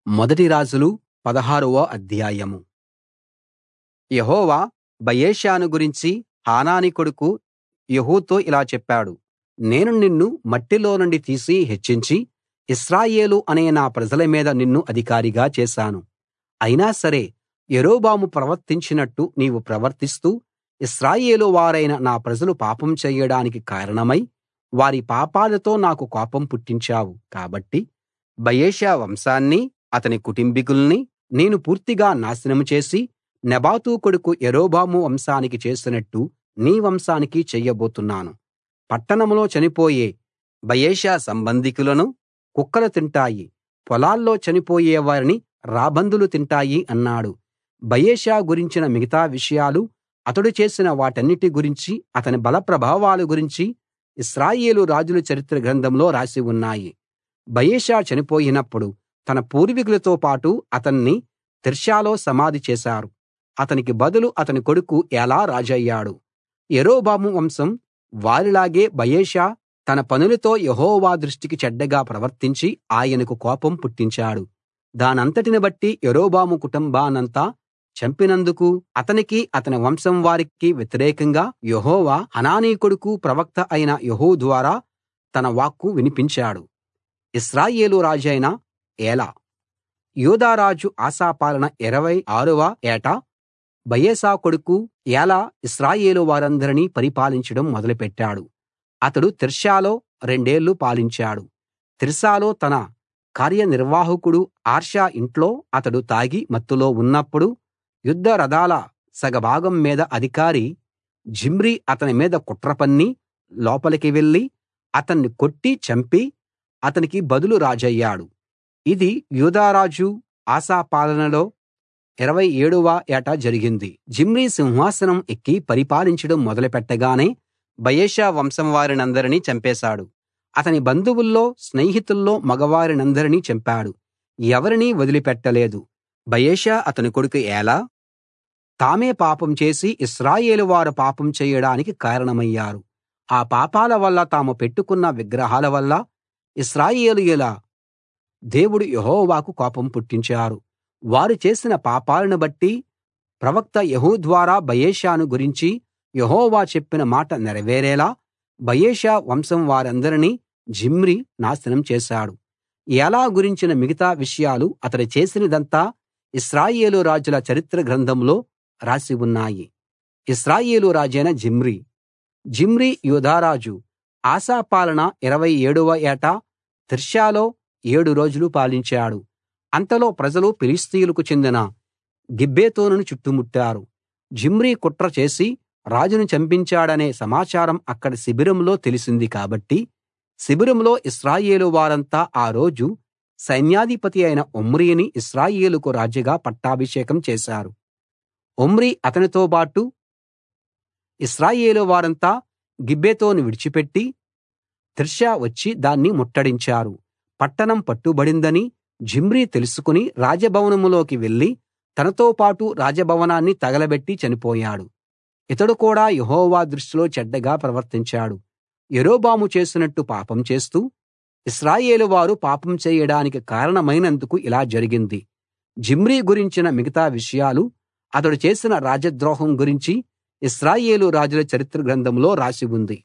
మొదటి రాజులు పదహారవ అధ్యాయం యెహోవా బయెషాను గురించి హనానీ కొడుకు యెహూతో ఇలా చెప్పాడు నేను నిన్ను మట్టిలో నుండి తీసి హెచ్చించి ఇశ్రాయేలు అనే నా ప్రజల మీద నిన్ను అధికారిగా చేశాను అయినా సరే యరొబాము ప్రవర్తించినట్టు నీవు ప్రవర్తిస్తూ ఇశ్రాయేలు వారైన నా ప్రజలు పాపం చెయ్యడానికి కారణమై వారి పాపాలతో నాకు కోపం పుట్టించావు కాబట్టి బయెషా వంశాన్నీ అతని కుటుంబికుల్ని నేను పూర్తిగా నాశనం చేసి నెబాతు కొడుకు యరొబాము వంశానికి చేసినట్టు నీ వంశానికి చెయ్యబోతున్నాను పట్టణంలో చనిపోయే బయెషా సంబంధికులను కుక్కలు తింటాయి పొలాల్లో చనిపోయే వారిని రాబందులు తింటాయి అన్నాడు బయెషా గురించిన మిగతా విషయాలు అతడు చేసిన వాటన్నిటి గురించి అతని బల ప్రభావాల గురించి ఇశ్రాయేలు రాజుల చరిత్ర గ్రంథంలో రాసి ఉన్నాయి బయెషా చనిపోయినప్పుడు తన పూర్వీకులతో పాటు అతన్ని తిర్సాలో సమాధి చేశారు అతనికి బదులు అతని కొడుకు ఏలా రాజయ్యాడు యరొబాము వంశం వారిలాగే బయెషా తన పనులతో యెహోవా దృష్టికి చెడ్డగా ప్రవర్తించి ఆయనకు కోపం పుట్టించాడు దానంతటిని బట్టి యరొబాము కుటుంబాన్నంతా చంపినందుకు అతనికి అతని వంశం వారికి వ్యతిరేకంగా యెహోవా హనానీ కొడుకు ప్రవక్త అయిన యెహూ ద్వారా తన వాక్కు వినిపించాడు ఇశ్రాయేలు రాజైన ఏలా యూదా రాజు ఆసా పాలన ఇరవై ఆరవ ఏట బయెషా కొడుకు ఏలా ఇశ్రాయేలు వారందరినీ పరిపాలించడం మొదలుపెట్టాడు అతడు తిర్సాలో రెండేళ్లు పాలించాడు తిర్సాలో తన కార్యనిర్వాహకుడు ఆర్షా ఇంట్లో అతడు తాగి మత్తులో ఉన్నప్పుడు యుద్ధ రథాల సగభాగం మీద అధికారి జిమ్రీ అతని మీద కుట్ర పన్ని లోపలికి వెళ్లి అతన్ని కొట్టి చంపి అతనికి బదులు రాజయ్యాడు ఇది యూదారాజు ఆసా పాలనలో ఇరవై ఏడవ ఏట జరిగింది జిమ్రీ సింహాసనం ఎక్కి పరిపాలించడం మొదలుపెట్టగానే బయెషా వంశం వారినందరినీ చంపేశాడు అతని బంధువుల్లో స్నేహితుల్లో మగవారినందరినీ చంపాడు ఎవరినీ వదిలిపెట్టలేదు బయెషా అతని కొడుకు ఏలా తామే పాపం చేసి ఇశ్రాయేలు వారు పాపం చేయడానికి కారణమయ్యారు ఆ పాపాల వల్ల తాము పెట్టుకున్న విగ్రహాల వల్ల ఇశ్రాయేలీయుల దేవుడు యెహోవాకు కోపం పుట్టించారు వారు చేసిన పాపాలను బట్టి ప్రవక్త యెహూ ద్వారా బయెషాను గురించి యెహోవా చెప్పిన మాట నెరవేరేలా బయెషా వంశం వారందరినీ జిమ్రీ నాశనం చేశాడు ఏలా గురించిన మిగతా విషయాలు అతడు చేసినదంతా ఇశ్రాయేలు రాజుల చరిత్ర గ్రంథంలో రాసి ఉన్నాయి ఇశ్రాయేలు రాజైన జిమ్రీ జిమ్రీ యూదారాజు ఆసా పాలన ఇరవై ఏడవ ఏట తిర్సాలో ఏడు రోజులు పాలించాడు అంతలో ప్రజలు ఫిలిష్తీయులకు చెందిన గిబ్బెతోనును చుట్టుముట్టారు జిమ్రీ కుట్ర చేసి రాజును చంపించాడనే సమాచారం అక్కడి శిబిరంలో తెలిసింది కాబట్టి శిబిరంలో ఇశ్రాయేలు వారంతా ఆ రోజు సైన్యాధిపతి అయిన ఒమ్రీని ఇశ్రాయేలుకు రాజుగా పట్టాభిషేకం చేశారు ఒమ్రీ అతనితో బాటు ఇశ్రాయేలు వారంతా గిబ్బెతోను విడిచిపెట్టి తిర్సా వచ్చి దాన్ని ముట్టడించారు పట్టణం పట్టుబడిందని జిమ్రీ తెలుసుకుని రాజభవనంలోకి వెళ్లి తనతో పాటు రాజభవనాన్ని తగలబెట్టి చనిపోయాడు ఇతడు కూడా యెహోవా దృష్టిలో చెడ్డగా ప్రవర్తించాడు యరొబాము చేసినట్టు పాపం చేస్తూ ఇశ్రాయేలు వారు పాపం చేయడానికి కారణమైనందుకు ఇలా జరిగింది జిమ్రీ గురించిన మిగతా విషయాలు అతడు చేసిన రాజద్రోహం గురించి ఇశ్రాయేలు రాజుల చరిత్ర గ్రంథంలో రాసి ఉంది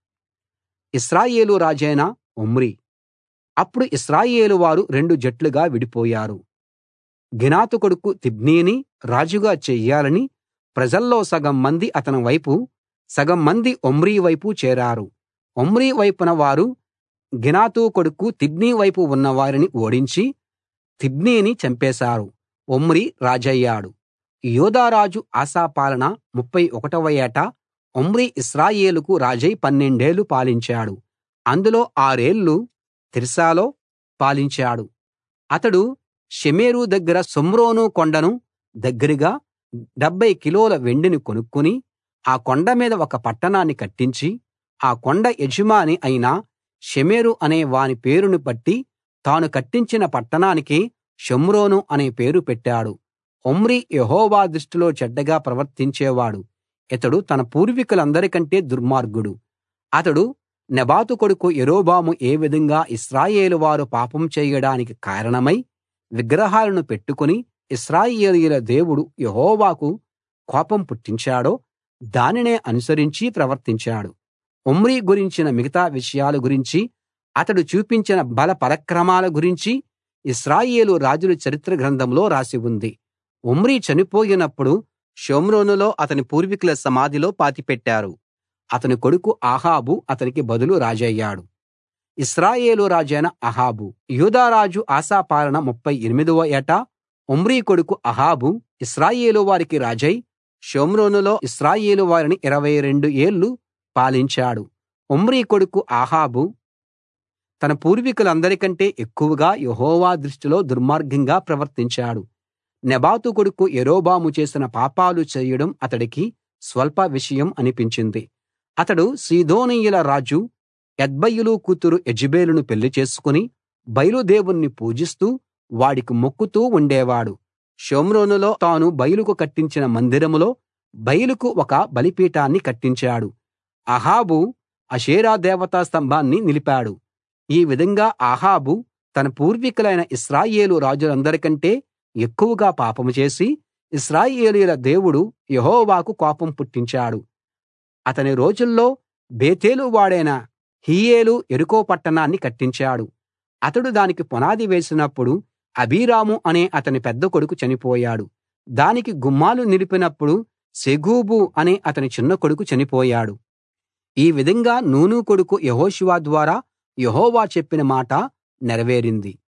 ఇశ్రాయేలు రాజైన ఒమ్రీ అప్పుడు ఇశ్రాయేలు వారు రెండు జట్లుగా విడిపోయారు గినాతు కొడుకు తిబ్నీని రాజుగా చెయ్యాలని ప్రజల్లో సగం మంది అతని వైపు సగం మంది ఒమ్రీ వైపు చేరారు ఒమ్రీ వైపున వారు గినాతు కొడుకు తిబ్నీ వైపు ఉన్నవారిని ఓడించి తిబ్నీని చంపేశారు ఒమ్రీ రాజయ్యాడు యూదారాజు ఆసా పాలన ముప్పై ఒకటవ ఏట ఒమ్రీ ఇశ్రాయేలుకు రాజై పన్నెండేళ్లు పాలించాడు అందులో ఆరేళ్లు తిర్సాలో పాలించాడు అతడు షెమెరు దగ్గర షోమ్రోను కొండను దగ్గరగా డెబ్భై కిలోల వెండిని కొనుక్కుని ఆ కొండ మీద ఒక పట్టణాన్ని కట్టించి ఆ కొండ యజమాని అయిన షెమెరు అనే వాని పేరును బట్టి తాను కట్టించిన పట్టణానికి షోమ్రోను అనే పేరు పెట్టాడు ఒమ్రీ యెహోవా దృష్టిలో చెడ్డగా ప్రవర్తించేవాడు ఇతడు తన పూర్వీకులందరికంటే దుర్మార్గుడు అతడు నెబాతు కొడుకు యరొబాము ఏ విధంగా ఇశ్రాయేలు వారు పాపం చేయడానికి కారణమై విగ్రహాలను పెట్టుకుని ఇశ్రాయేలీయుల దేవుడు యెహోవాకు కోపం పుట్టించాడో దానినే అనుసరించి ప్రవర్తించాడు ఒమ్రీ గురించిన మిగతా విషయాల గురించి అతడు చూపించిన బల పరాక్రమాల గురించి ఇశ్రాయేలు రాజుల చరిత్ర గ్రంథంలో రాసి ఉంది ఒమ్రీ చనిపోయినప్పుడు షోమ్రోనులో అతని పూర్వీకుల సమాధిలో పాతిపెట్టారు అతని కొడుకు అహాబు అతనికి బదులు రాజయ్యాడు ఇశ్రాయేలు రాజైన అహాబు యూదా రాజు ఆసా పాలన 38వ ఏట ఒమ్రీ కొడుకు అహాబు ఇశ్రాయేలు వారికి రాజై షోమ్రోనులో ఇశ్రాయేలు వారిని 22 ఏళ్ళు పాలించాడు ఒమ్రీ కొడుకు అహాబు తన పూర్వీకులందరికంటే ఎక్కువగా యెహోవా దృష్టిలో దుర్మార్గంగా ప్రవర్తించాడు నెబాతు కొడుకు యరొబాము చేసిన పాపాలు చేయడం అతడికి స్వల్ప విషయం అనిపించింది అతడు సీదోనీయుల రాజు ఎత్బయలు కూతురు యెజెబెలును పెళ్లి చేసుకుని బయలు దేవుణ్ణి పూజిస్తూ వాడికి మొక్కుతూ ఉండేవాడు షోమ్రోనులో తాను బయలుకు కట్టించిన మందిరంలో బయలుకు ఒక బలిపీఠాన్ని కట్టించాడు అహాబు అషేరా దేవతా స్తంభాన్ని నిలిపాడు ఈ విధంగా అహాబు తన పూర్వీకులైన ఇశ్రాయేలు రాజులందరికంటే ఎక్కువగా పాపం చేసి ఇశ్రాయేలీయుల దేవుడు యెహోవాకు కోపం పుట్టించాడు అతని రోజుల్లో బేతేలు వాడైన హీయేలు యెరికో పట్టణాన్ని కట్టించాడు అతడు దానికి పునాది వేసినప్పుడు అబీరాము అనే అతని పెద్ద కొడుకు చనిపోయాడు దానికి గుమ్మాలు నిలిపినప్పుడు సెగూబు అనే అతని చిన్న కొడుకు చనిపోయాడు ఈ విధంగా నూను కొడుకు యెహోషువ ద్వారా యెహోవా చెప్పిన మాట నెరవేరింది